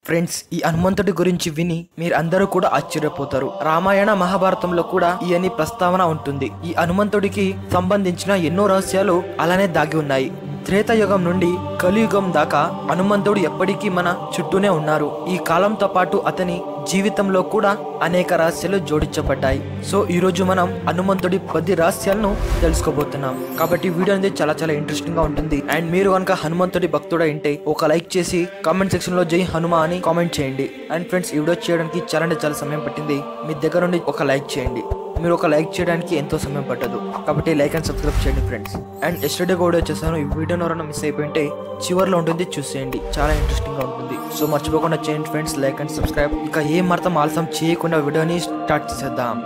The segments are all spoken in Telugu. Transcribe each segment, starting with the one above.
ఫ్రెండ్స్ ఈ హనుమంతుడి గురించి విని మీరు అందరూ కూడా ఆశ్చర్యపోతారు రామాయణ మహాభారతంలో కూడా ఈయని ప్రస్తావన ఉంటుంది ఈ హనుమంతుడికి సంబంధించిన ఎన్నో రహస్యాలు అలానే దాగి ఉన్నాయి త్రేతాయుగం నుండి కలియుగం దాకా హనుమంతుడు ఎప్పటికీ మన చుట్టూనే ఉన్నారు ఈ కాలంతో పాటు అతని జీవితంలో కూడా అనేక రహస్యాలు జోడించబడ్డాయి సో ఈ రోజు మనం హనుమంతుడి పది రహస్యాలను తెలుసుకోబోతున్నాం కాబట్టి వీడియో అనేది చాలా చాలా ఇంట్రెస్టింగ్ గా ఉంటుంది అండ్ మీరు కనుక హనుమంతుడి భక్తుడు అంటే ఒక లైక్ చేసి కామెంట్ సెక్షన్ లో జై హనుమ అని కామెంట్ చేయండి అండ్ ఫ్రెండ్స్ ఈ వీడియో చేయడానికి చాలా అంటే చాలా సమయం పట్టింది మీ దగ్గర నుండి ఒక లైక్ చేయండి మీరు ఒక లైక్ చేయడానికి ఎంతో సమయం పట్టదు కాబట్టి లైక్ అండ్ సబ్స్క్రైబ్ చేయండి ఫ్రెండ్స్ అండ్ ఎస్టర్డే కూడా వచ్చేసాను ఈ వీడియోని ఎవరైనా మిస్ అయిపోయింటే చివరిలో ఉంటుంది చూసేయండి చాలా ఇంట్రెస్టింగ్ గా ఉంటుంది సో మర్చిపోకుండా చేయండి ఫ్రెండ్స్ లైక్ అండ్ సబ్స్క్రైబ్ ఇక ఏం అర్థం ఆలస్యం చేయకుండా వీడియోని స్టార్ట్ చేసేద్దాం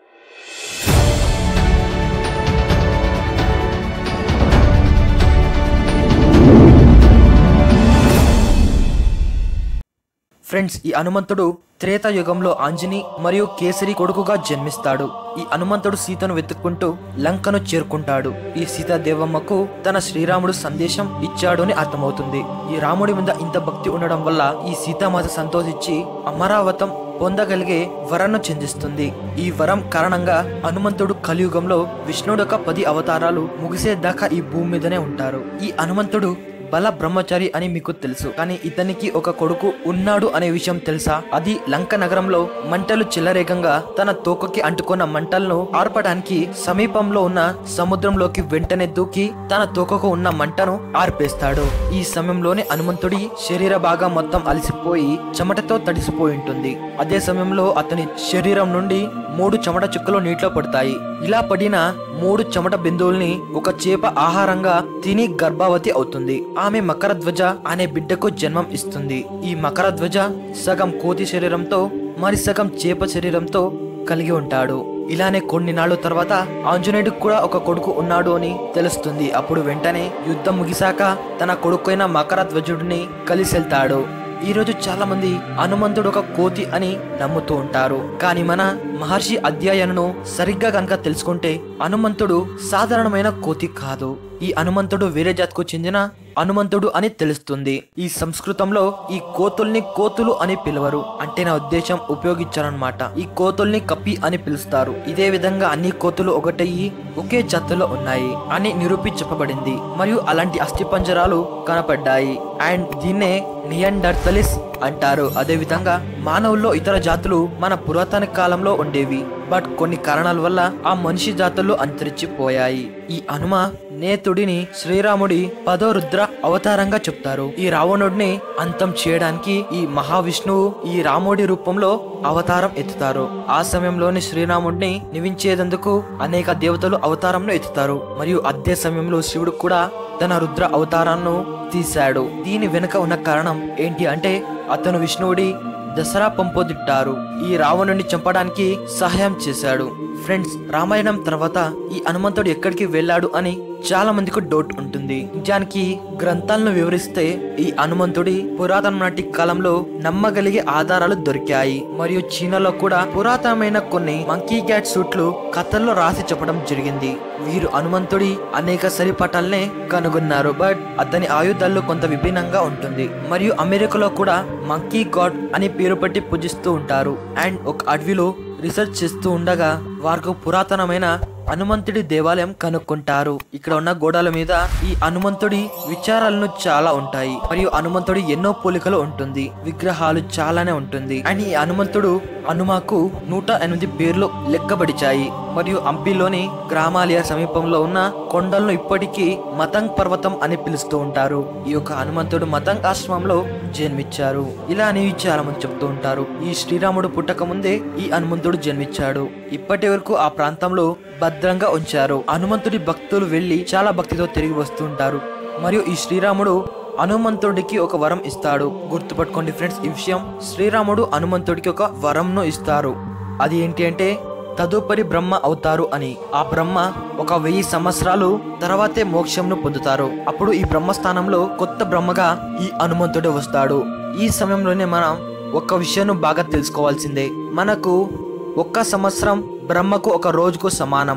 ఫ్రెండ్స్ ఈ హనుమంతుడు త్రేతాయుగంలో ఆంజని మరియు కేసరి కొడుకుగా జన్మిస్తాడు ఈ హనుమంతుడు సీతను వెతుక్కుంటూ లంకను చేరుకుంటాడు ఈ సీతాదేవమ్మకు తన శ్రీరాముడు సందేశం ఇచ్చాడు అని అర్థమవుతుంది ఈ రాముడి మీద ఇంత భక్తి ఉండడం వల్ల ఈ సీతామాత సంతోషించి అమరావతం పొందగలిగే వరంను చెందిస్తుంది ఈ వరం కారణంగా హనుమంతుడు కలియుగంలో విష్ణుడు యొక్క పది అవతారాలు ముగిసేదాకా ఈ భూమి మీదనే ఉంటారు ఈ హనుమంతుడు బల బ్రహ్మచారి అని మీకు తెలుసు కానీ ఇతనికి ఒక కొడుకు ఉన్నాడు అనే విషయం తెలుసా అది లంక నగరంలో మంటలు చెలరేగంగా తన తోకకి అంటుకున్న మంటలను ఆర్పడానికి సమీపంలో ఉన్న సముద్రంలోకి వెంటనే దూకి తన తోకకు ఉన్న మంటను ఆర్పేస్తాడు ఈ సమయంలోనే హనుమంతుడి శరీర భాగం మొత్తం అలసిపోయి చెమటతో తడిసిపోయి ఉంటుంది అదే సమయంలో అతని శరీరం నుండి మూడు చెమట చుక్కలు నీటిలో పడతాయి ఇలా పడిన మూడు చెమట బిందువుల్ని ఒక చేప ఆహారంగా తిని గర్భవతి అవుతుంది ఆమె మకర ధ్వజ అనే బిడ్డకు జన్మం ఇస్తుంది ఈ మకర ధ్వజ సగం కోతి శరీరంతో మరి సగం చేప శరీరంతో కలిగి ఉంటాడు ఇలానే కొన్ని నాళ్ళు తర్వాత ఆంజనేయుడికి కూడా ఒక కొడుకు ఉన్నాడు అని తెలుస్తుంది అప్పుడు వెంటనే యుద్ధం ముగిశాక తన కొడుకైన మకర ధ్వజుడిని కలిసి వెళ్తాడు ఈ రోజు చాలా మంది హనుమంతుడు ఒక కోతి అని నమ్ముతూ ఉంటారు కానీ మన మహర్షి అధ్యాయనను సరిగ్గా గనక తెలుసుకుంటే హనుమంతుడు సాధారణమైన కోతి కాదు ఈ హనుమంతుడు వేరే జాతికు చెందిన హనుమంతుడు అని తెలుస్తుంది ఈ సంస్కృతంలో ఈ కోతుల్ని కోతులు అని పిలవరు అంటే నా ఉద్దేశం ఉపయోగించారనమాట ఈ కోతుల్ని కప్పి అని పిలుస్తారు ఇదే విధంగా అన్ని కోతులు ఒకటయ్యి ఒకే జాతిలో ఉన్నాయి అని నిరూపించబడింది మరియు అలాంటి అస్థిపంజరాలు కనపడ్డాయి అండ్ దీన్నే నియండర్తలిస్ అంటారు అదే విధంగా మానవుల్లో ఇతర జాతులు మన పురాతన కాలంలో ఉండేవి బట్ కొన్ని కారణాల వల్ల ఆ మనిషి జాతులు అంతరించిపోయాయి ఈ హనుమ నేతుడిని శ్రీరాముడి పదో రుద్ర అవతారంగా చెప్తారు ఈ రావణుడిని అంతం చేయడానికి ఈ మహావిష్ణువు ఈ రాముడి రూపంలో అవతారం ఎత్తుతారు ఆ సమయంలోని శ్రీరాముడిని నివించేందుకు అనేక దేవతలు అవతారంను ఎత్తుతారు మరియు అదే సమయంలో శివుడు కూడా తన రుద్ర అవతారాన్ని తీశాడు దీని వెనుక ఉన్న కారణం ఏంటి అంటే అతను విష్ణువుడి దసరా పంపొదిట్టారు ఈ రావణుడిని చంపడానికి సహాయం చేశాడు ఫ్రెండ్స్ రామాయణం తర్వాత ఈ హనుమంతుడు ఎక్కడికి వెళ్ళాడు అని చాలా మందికి డౌట్ ఉంటుంది నిజానికి గ్రంథాలను వివరిస్తే ఈ హనుమంతుడి పురాతన నాటి కాలంలో నమ్మగలిగే ఆధారాలు దొరికాయి మరియు చీనాలో కూడా పురాతనమైన కొన్ని మంకీ క్యాట్ సూట్లు కథల్లో రాసి చెప్పడం జరిగింది వీరు హనుమంతుడి అనేక సరిపటాలనే కనుగొన్నారు బట్ అతని ఆయుధాల్లో కొంత విభిన్నంగా ఉంటుంది మరియు అమెరికాలో కూడా మంకీ గాడ్ అని పేరు పెట్టి పూజిస్తూ ఉంటారు అండ్ ఒక అడవిలో రీసెర్చ్ చేస్తూ ఉండగా వారికి పురాతనమైన హనుమంతుడి దేవాలయం కనుక్కుంటారు ఇక్కడ ఉన్న గోడల మీద ఈ హనుమంతుడి విచారాలను చాలా ఉంటాయి మరియు హనుమంతుడి ఎన్నో పోలికలు ఉంటుంది విగ్రహాలు చాలానే ఉంటుంది అండ్ ఈ హనుమంతుడు హనుమాకు నూట ఎనిమిది పేర్లు లెక్కబడిచాయి మరియు హంపిలోని గ్రామాలయ సమీపంలో ఉన్న కొండలను ఇప్పటికీ మతంగ్ పర్వతం అని పిలుస్తూ ఉంటారు ఈ యొక్క హనుమంతుడు మతంగ్ ఆశ్రమంలో జన్మించారు ఇలా అని చాలా మంది చెప్తూ ఉంటారు ఈ శ్రీరాముడు పుట్టక ముందే ఈ హనుమంతుడు జన్మించాడు ఇప్పటి వరకు ఆ ప్రాంతంలో భద్రంగా ఉంచారు హనుమంతుడి భక్తులు వెళ్లి చాలా భక్తితో తిరిగి వస్తుంటారు మరియు ఈ శ్రీరాముడు హనుమంతుడికి ఒక వరం ఇస్తాడు గుర్తుపట్టుకోండి ఫ్రెండ్స్ ఈ విషయం శ్రీరాముడు హనుమంతుడికి ఒక వరంను ఇస్తారు అది ఏంటి అంటే తదుపరి బ్రహ్మ అవుతారు అని ఆ బ్రహ్మ ఒక వెయ్యి సంవత్సరాలు తర్వాతే మోక్షంను పొందుతారు అప్పుడు ఈ బ్రహ్మస్థానంలో కొత్త బ్రహ్మగా ఈ హనుమంతుడు వస్తాడు ఈ సమయంలోనే మనం ఒక్క విషయాన్ని బాగా తెలుసుకోవాల్సిందే మనకు ఒక్క సంవత్సరం బ్రహ్మకు ఒక రోజుకు సమానం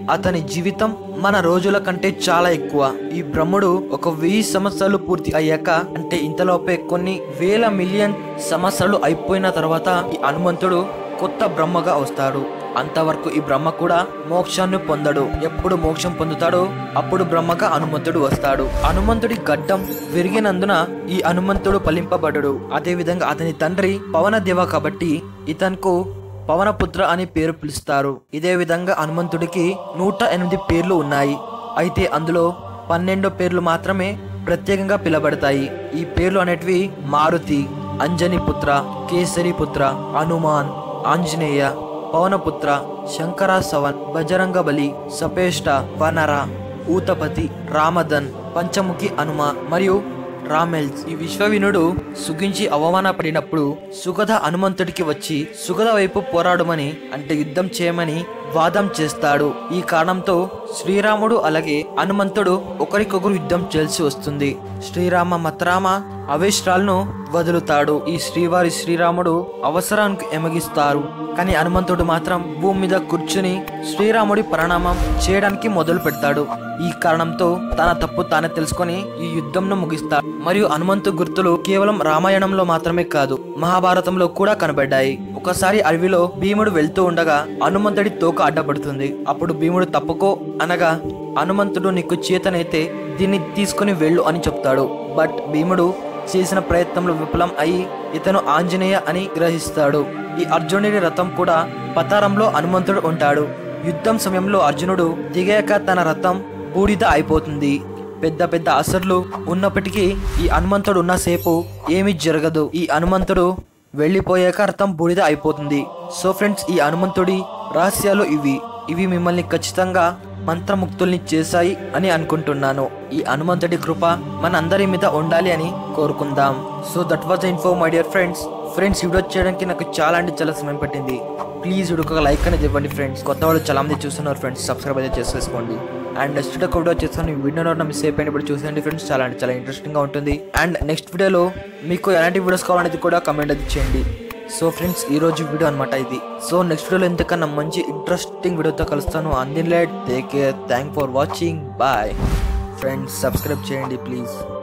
అతని జీవితం మన రోజుల కంటే చాలా ఎక్కువ ఈ బ్రహ్ముడు ఒక వెయ్యి సంవత్సరాలు పూర్తి అయ్యాక అంటే ఇంతలోపే కొన్ని వేల మిలియన్ సంవత్సరాలు అయిపోయిన తర్వాత ఈ హనుమంతుడు కొత్త బ్రహ్మగా వస్తాడు అంతవరకు ఈ బ్రహ్మ కూడా మోక్షాన్ని పొందడు ఎప్పుడు మోక్షం పొందుతాడో అప్పుడు బ్రహ్మగా హనుమంతుడు వస్తాడు హనుమంతుడి గడ్డం విరిగినందున ఈ హనుమంతుడు ఫలింపబడడు అదే విధంగా అతని తండ్రి పవనదేవ కాబట్టి ఇతన్కు పవనపుత్ర అని పేరు పిలుస్తారు ఇదే విధంగా హనుమంతుడికి నూట ఎనిమిది పేర్లు ఉన్నాయి అయితే అందులో పన్నెండు పేర్లు మాత్రమే ప్రత్యేకంగా పిలబడతాయి ఈ పేర్లు అనేటివి మారుతి అంజని పుత్ర కేసరి పుత్ర హనుమాన్ ఆంజనేయ పవనపుత్ర శంకర సవన్ బజరంగ బలి సపేష్ట వనర ఊతపతి రామదన్ పంచముఖి హనుమ మరియు రామెల్స్ ఈ విశ్వవినుడు సుగించి అవమానపడినప్పుడు సుగధ హనుమంతుడికి వచ్చి సుగధ వైపు పోరాడమని అంటే యుద్ధం చేయమని వాదం చేస్తాడు ఈ కారణంతో శ్రీరాముడు అలాగే హనుమంతుడు ఒకరికొకరు యుద్ధం చేయాల్సి వస్తుంది శ్రీరామ మత్రామ అవేష్ట్రాలను వదులుతాడు ఈ శ్రీవారి శ్రీరాముడు అవసరానికి ఎమగిస్తారు కానీ హనుమంతుడు మాత్రం భూమి మీద కూర్చుని శ్రీరాముడి ప్రణామం చేయడానికి మొదలు పెడతాడు ఈ కారణంతో తన తప్పు తానే తెలుసుకొని ఈ యుద్ధంను ముగిస్తాడు మరియు హనుమంతు గుర్తులు కేవలం రామాయణంలో మాత్రమే కాదు మహాభారతంలో కూడా కనబడ్డాయి ఒకసారి అడవిలో భీముడు వెళ్తూ ఉండగా హనుమంతుడి తోక అడ్డపడుతుంది అప్పుడు భీముడు తప్పుకో అనగా హనుమంతుడు నీకు చేతనైతే దీన్ని తీసుకుని వెళ్ళు అని చెప్తాడు బట్ భీముడు చేసిన ప్రయత్నంలో విఫలం అయి ఇతను ఆంజనేయ అని గ్రహిస్తాడు ఈ అర్జునుడి రథం కూడా పతారంలో హనుమంతుడు ఉంటాడు యుద్ధం సమయంలో అర్జునుడు దిగాక తన రథం బూడిద అయిపోతుంది పెద్ద పెద్ద అసర్లు ఉన్నప్పటికీ ఈ హనుమంతుడు ఉన్నసేపు ఏమీ జరగదు ఈ హనుమంతుడు వెళ్ళిపోయాక రథం బూడిద అయిపోతుంది సో ఫ్రెండ్స్ ఈ హనుమంతుడి రహస్యాలు ఇవి ఇవి మిమ్మల్ని ఖచ్చితంగా మంత్రముక్తుల్ని చేశాయి అని అనుకుంటున్నాను ఈ హనుమంతుడి కృప మన అందరి మీద ఉండాలి అని కోరుకుందాం so that was info my dear friends friends video చేయడానికి నాకు చాలా అంటే చాలా సమయం పట్టింది ప్లీజ్ వీడియోకి ఒక లైక్ అనేది ఇవ్వండి ఫ్రెండ్స్ కొత్త వాళ్ళు చాలా మంది చూస్తున్నారు ఫ్రెండ్స్ సబ్స్క్రైబ్ అయితే చేసేసుకోండి అండ్ నెక్స్ట్ వీడియో వీడియో చేస్తాను ఈ వీడియో మిస్ అయిపోయిన ఇప్పుడు చూసేయండి ఫ్రెండ్స్ చాలా అంటే చాలా ఇంట్రెస్టింగ్ గా ఉంటుంది అండ్ నెక్స్ట్ వీడియోలో మీకు ఎలాంటి వీడియోస్ కావాలనేది కూడా కమెంట్ అది చేయండి సో ఫ్రెండ్స్ ఈ రోజు వీడియో అనమాట ఇది సో నెక్స్ట్ వీడియోలో ఎంతకన్నా మంచి ఇంట్రెస్టింగ్ వీడియోతో కలుస్తాను అందిన్ లైట్ take care thank for watching bye friends subscribe చేయండి ప్లీజ్